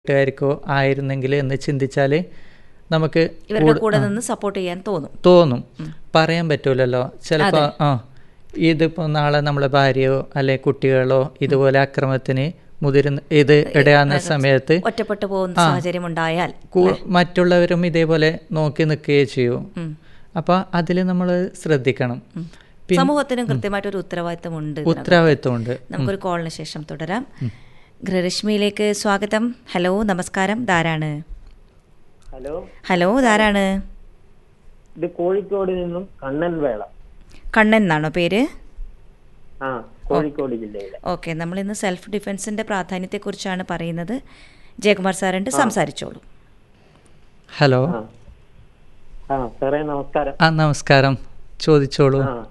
വീട്ടുകാർക്കോ ആയിരുന്നെങ്കിൽ എന്ന് ചിന്തിച്ചാൽ നമുക്ക് ഇവരുടെ കൂടു- കൂടെ ആ, നിന്ന് സപ്പോർട്ട് ചെയ്യാൻ തോന്നും തോന്നും പറയാൻ പറ്റൂലല്ലോ ചിലപ്പോൾ ആ ഇതിപ്പോൾ നാളെ നമ്മളെ ഭാര്യയോ അല്ലെ കുട്ടികളോ ഇതുപോലെ അക്രമത്തിന് മുതിരുന്ന ഇത് ഇടയാകുന്ന സമയത്ത് ഒറ്റപ്പെട്ടു പോകുന്ന സാഹചര്യം ഉണ്ടായാൽ കൂ- മറ്റുള്ളവരും ഇതേപോലെ നോക്കി നിൽക്കുകയേ ചെയ്യൂ ഉം. അപ്പോൾ അതിൽ നമ്മൾ ശ്രദ്ധിക്കണം സമൂഹത്തിനും കൃത്യമായിട്ടൊരു ഉത്തരവാദിത്തമുണ്ട് ഇതിനകത്ത്. ഉത്തരവാദിത്വമുണ്ട് നമുക്കൊരു കോളിന് ശേഷം തുടരാം ഗൃഹരശ്മിയിലേക്ക് സ്വാഗതം ഹലോ നമസ്കാരം ധാരാണ് ഹലോ ഹലോ ധാരാണ് ഇത് കോഴിക്കോട് നിന്നും കണ്ണൻ വേള കണ്ണൻ എന്നാണോ പേര് ആ കോഴിക്കോട് ജില്ലയിലെ ഓക്കെ നമ്മൾ ഇന്ന് സെൽഫ് ഡിഫെൻസിന്റെ പ്രാധാന്യത്തെക്കുറിച്ചാണ് പറയുന്നത് ജയകുമാർ സാറുണ്ട് സംസാരിച്ചോളൂ ഹലോ ആ ആ സാറേ നമസ്കാരം ആ നമസ്കാരം ചോദിച്ചോളൂ ആ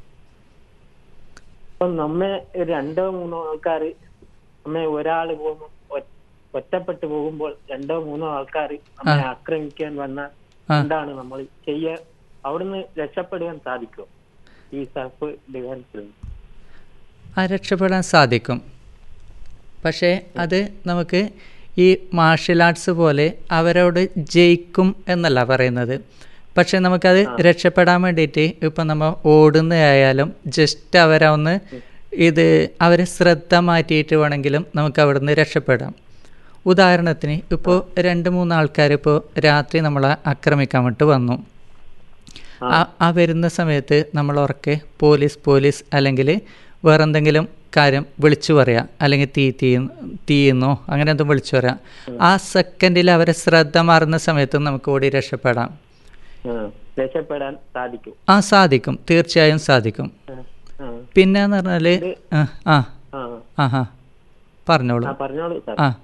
ഇപ്പൊ നമ്മെ ഒരു രണ്ടോ മൂന്നോ ആൾക്കാർ നമ്മെ ഒരാള് പോകുമ്പോൾ ഒറ്റപ്പെട്ടു പോകുമ്പോൾ രണ്ടോ മൂന്നോ ആൾക്കാർ നമ്മെ ആക്രമിക്കാൻ വന്നാൽ എന്താണ് നമ്മൾ ചെയ്യ അവിടുന്ന് രക്ഷപ്പെടുവാൻ സാധിക്കുമോ ഈ സെൽഫ് ഡിഫൻസിൽ നിന്ന്? ആ രക്ഷപ്പെടാൻ സാധിക്കും പക്ഷേ അത് നമുക്ക് ഈ മാർഷ്യൽ ആർട്സ് പോലെ അവരോട് ജയിക്കും എന്നല്ല പറയുന്നത് പക്ഷെ നമുക്കത് രക്ഷപ്പെടാൻ വേണ്ടിയിട്ട് ഇപ്പം നമ്മൾ ഓടുന്നതായാലും ജസ്റ്റ് അവരെ ഒന്ന് ഇത് അവരെ ശ്രദ്ധ മാറ്റിയിട്ട് വേണമെങ്കിലും നമുക്ക് അവിടെ നിന്ന് രക്ഷപ്പെടാം ഉദാഹരണത്തിന് ഇപ്പോൾ രണ്ട് മൂന്ന് ആൾക്കാർ ഇപ്പോൾ രാത്രി നമ്മളെ ആക്രമിക്കാൻ വേണ്ടി വന്നു ആ- ആ വരുന്ന സമയത്ത് നമ്മൾ ഉറക്കെ പോലീസ് പോലീസ് അല്ലെങ്കിൽ വേറെ എന്തെങ്കിലും കാര്യം വിളിച്ചു പറയാം അല്ലെങ്കിൽ തീ തീ തീയുന്നോ അങ്ങനെ എന്തും വിളിച്ചു പറയാം ആ സെക്കൻഡിൽ അവരെ ശ്രദ്ധ മാറുന്ന സമയത്ത് നമുക്ക് ഓടി രക്ഷപ്പെടാം ആ, രക്ഷപ്പെടാൻ സാധിക്കും ആ സാധിക്കും തീർച്ചയായും സാധിക്കും ആ, ആ, പിന്നെ എന്ന് പറഞ്ഞാൽ ആ ആ ആ ആ ആ പറഞ്ഞോളൂ ആ പറഞ്ഞോളൂ സാർ ആ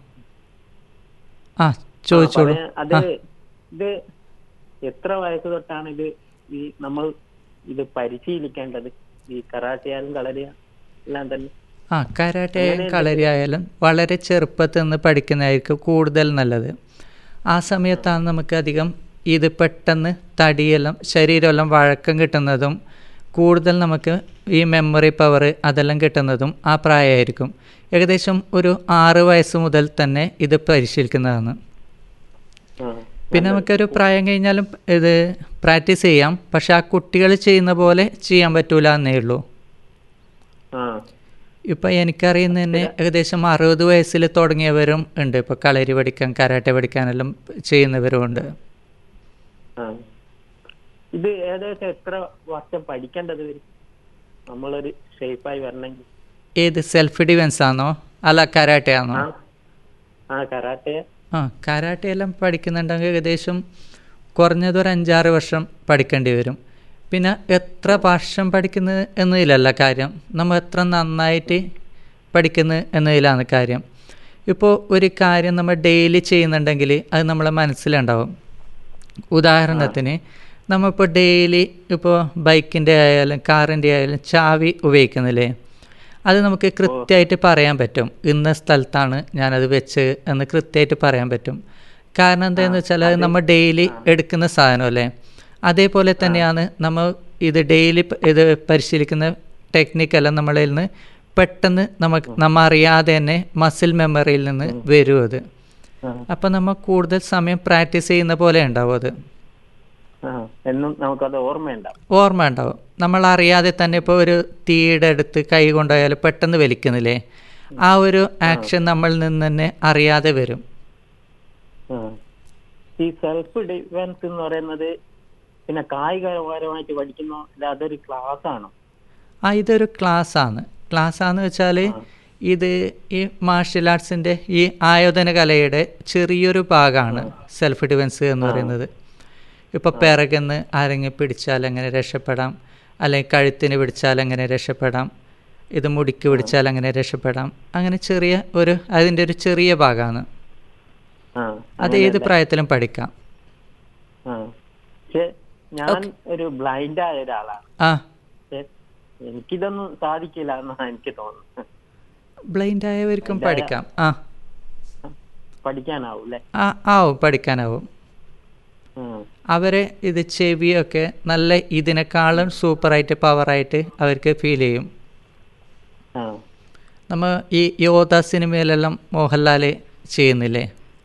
ആ ചോദിച്ചോളൂ പറയാ- അത് ഇത് എത്ര വയസ്സ് തൊട്ടാണ് ഇത് ഈ നമ്മൾ ഇത് പരിശീലിക്കേണ്ടത് ഈ കറാട്ടയാലും കളരിയ എല്ലാം തന്നെ ആ കരാട്ടയായാലും കളരിയായാലും വളരെ ചെറുപ്പത്തിൽ നിന്ന് പഠിക്കുന്നതായിരിക്കും കൂടുതൽ നല്ലത് ആ സമയത്താണ് നമുക്ക് അധികം ഇത് പെട്ടെന്ന് തടിയെല്ലാം ശരീരമെല്ലാം വഴക്കം കിട്ടുന്നതും കൂടുതൽ നമുക്ക് ഈ മെമ്മറി പവർ അതെല്ലാം കിട്ടുന്നതും ആ പ്രായമായിരിക്കും ഏകദേശം ഒരു ആറ് വയസ്സ് മുതൽ തന്നെ ഇത് പരിശീലിക്കുന്നതാണ് ആ, പിന്നെ നമുക്കൊരു പ്രായം കഴിഞ്ഞാലും ഇത് പ്രാക്ടീസ് ചെയ്യാം പക്ഷെ ആ കുട്ടികൾ ചെയ്യുന്ന പോലെ ചെയ്യാൻ പറ്റൂല എന്നേ ഉള്ളൂ ആ ഇപ്പം എനിക്കറിയുന്ന തന്നെ ഏകദേശം അറുപത് വയസ്സിൽ തുടങ്ങിയവരും ഉണ്ട് ഇപ്പോൾ കളരി പഠിക്കാൻ കരാട്ടെ പഠിക്കാനെല്ലാം ചെയ്യുന്നവരും ഉണ്ട് ആ ഇത് ഏകദേശം എത്ര വർഷം പഠിക്കേണ്ടത് വരും നമ്മളൊരു ഷേപ്പായി വരണമെങ്കിൽ ഏത് സെൽഫ് ഡിഫെൻസ് ആണോ അല്ല കരാട്ടെ ആണോ ആ ആ കറാട്ടെ ആ കരാട്ടെ എല്ലാം പഠിക്കുന്നുണ്ടെങ്കിൽ ഏകദേശം കുറഞ്ഞത് ഒരു അഞ്ചാറ് വർഷം പഠിക്കേണ്ടി വരും പിന്നെ എത്ര വർഷം പഠിക്കുന്നത് എന്നതിലല്ല കാര്യം നമ്മൾ എത്ര നന്നായിട്ട് പഠിക്കുന്നത് എന്നതിലാണ് കാര്യം ഇപ്പോൾ ഒരു കാര്യം നമ്മൾ ഡെയിലി ചെയ്യുന്നുണ്ടെങ്കിൽ അത് നമ്മളെ മനസ്സിലുണ്ടാവും ഉദാഹരണത്തിന് നമ്മളിപ്പോൾ ഡെയിലി ഇപ്പോൾ ബൈക്കിൻ്റെ ആയാലും കാറിൻ്റെ ആയാലും ചാവി ഉപയോഗിക്കുന്നില്ലേ അത് നമുക്ക് കൃത്യമായിട്ട് പറയാൻ പറ്റും ഇന്ന സ്ഥലത്താണ് ഞാനത് വെച്ച് എന്ന് കൃത്യമായിട്ട് പറയാൻ പറ്റും കാരണം എന്താണെന്ന് വെച്ചാൽ അത് നമ്മൾ ഡെയിലി എടുക്കുന്ന സാധനമല്ലേ അതേപോലെ തന്നെയാണ് നമ്മൾ ഇത് ഡെയിലി ഇത് പരിശീലിക്കുന്ന ടെക്നിക്കെല്ലാം നമ്മളിൽ നിന്ന് പെട്ടെന്ന് നമുക്ക് നമ്മ അറിയാതെ തന്നെ മസിൽ മെമ്മറിയിൽ നിന്ന് വരും അത് ആ അപ്പം നമ്മൾ കൂടുതൽ സമയം പ്രാക്ടീസ് ചെയ്യുന്ന പോലെ ഉണ്ടാവും അത് ആ എന്നും നമുക്കത് ഓർമ്മയുണ്ടാവും ഓർമ്മ ഉണ്ടാവും നമ്മൾ അറിയാതെ തന്നെ ഇപ്പോൾ ഒരു തീയുടെ അടുത്ത് കൈ കൊണ്ടുപോയാൽ പെട്ടെന്ന് വലിക്കുന്നില്ലേ ആ ഒരു ആക്ഷൻ നമ്മളിൽ നിന്ന് തന്നെ അറിയാതെ വരും ആ. ഈ സെൽഫ് ഡിഫൻസ് എന്ന് പറയുന്നത് പിന്നെ കായികപരമായിട്ട് പഠിക്കുന്നോ അല്ല അതൊരു ക്ലാസ് ആണോ ആ ഇതൊരു ക്ലാസ് ആണ് ക്ലാസ് ആന്ന് വെച്ചാൽ ഇത് ഈ മാർഷ്യൽ ആർട്സിൻ്റെ ഈ ആയോധന കലയുടെ ചെറിയൊരു ഭാഗമാണ് സെൽഫ് ഡിഫെൻസ് എന്ന് പറയുന്നത് ഇപ്പോൾ പിറകുന്ന് ആരെങ്കിലും പിടിച്ചാൽ എങ്ങനെ രക്ഷപ്പെടാം അല്ലെങ്കിൽ കഴുത്തിന് പിടിച്ചാൽ എങ്ങനെ രക്ഷപ്പെടാം ഇത് മുടിക്ക് പിടിച്ചാൽ എങ്ങനെ രക്ഷപ്പെടാം അങ്ങനെ ചെറിയ ഒരു അതിൻ്റെ ഒരു ചെറിയ ഭാഗമാണ് ആ അത് ഏത് പ്രായത്തിലും പഠിക്കാം ആ പക്ഷെ ഞാൻ ഒരു ബ്ലൈൻഡ് ആയ ഒരാളാണ് ആ പക്ഷെ എനിക്കിതൊന്നും സാധിക്കില്ല എന്നാണ് എനിക്ക് തോന്നുന്നത് ബ്ലൈൻഡ് ആയവർക്കും പഠിക്കാം ആ പഠിക്കാനാവും അല്ലേ ആ ആവും പഠിക്കാനാവും ഉം. അവരെ ഇത് ചെവിയൊക്കെ നല്ല ഇതിനേക്കാളും സൂപ്പറായിട്ട് പവറായിട്ട് അവർക്ക് ഫീൽ ചെയ്യും ആ നമ്മൾ ഈ യോധ സിനിമയിലെല്ലാം മോഹൻലാൽ ചെയ്യുന്നില്ലേ